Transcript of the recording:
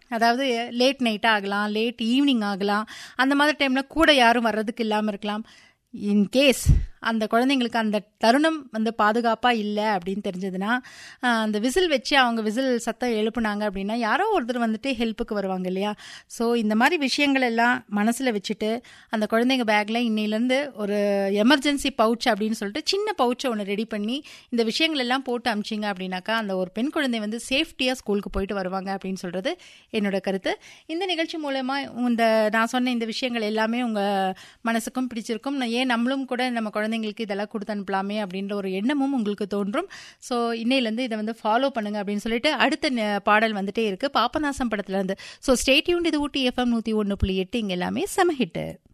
அதாவது late night ஆகலாம் late evening ஆகலாம் அந்த மாதிரி டைமில் கூட யாரும் வர்றதுக்கு இல்லாமல் இருக்கலாம் இன்கேஸ் அந்த குழந்தைங்களுக்கு அந்த தருணம் வந்து பாதுகாப்பாக இல்லை அப்படின்னு தெரிஞ்சதுன்னா ஆஹ், அந்த விசில் வச்சு அவங்க விசில் சத்தம் எழுப்புனாங்க அப்படின்னா யாரோ ஒருத்தர் வந்துட்டு ஹெல்ப்புக்கு வருவாங்க இல்லையா ஸோ இந்த மாதிரி விஷயங்கள் எல்லாம் மனசில் வச்சுட்டு அந்த குழந்தைங்க பேக்கில் இன்னையிலேருந்து ஒரு எமர்ஜென்சி பவுச் அப்படின்னு சொல்லிட்டு சின்ன பவுச்சை ஒன்று ரெடி பண்ணி இந்த விஷயங்கள் எல்லாம் போட்டு அமிச்சிங்க அப்படின்னாக்கா அந்த ஒரு பெண் குழந்தை வந்து சேஃப்டியாக ஸ்கூலுக்கு போயிட்டு வருவாங்க அப்படின்னு சொல்கிறது என்னோட கருத்து இந்த நிகழ்ச்சி மூலமா இந்த நான் சொன்ன இந்த விஷயங்கள் எல்லாமே உங்கள் மனசுக்கும் பிடிச்சிருக்கும் நான் ஏன் நம்மளும் கூட நம்ம குழந்தைங்களுக்கு இதெல்லாம் கொடுத்து அனுப்பலாமே அப்படின்ற ஒரு எண்ணமும் உங்களுக்கு தோன்றும் ஸோ இன்னையிலேருந்து இதை வந்து ஃபாலோ பண்ணுங்க அப்படின்னு சொல்லிட்டு அடுத்த ந- பாடல் வந்துட்டே இருக்கு பாப்பநாசம் படத்துல இருந்து ஸோ ஸ்டேட்யூன் இது ஊட்டி எஃப்எம் நூற்றி ஒன்று புள்ளி எட்டு இங்கே எல்லாமே செம ஹிட்டு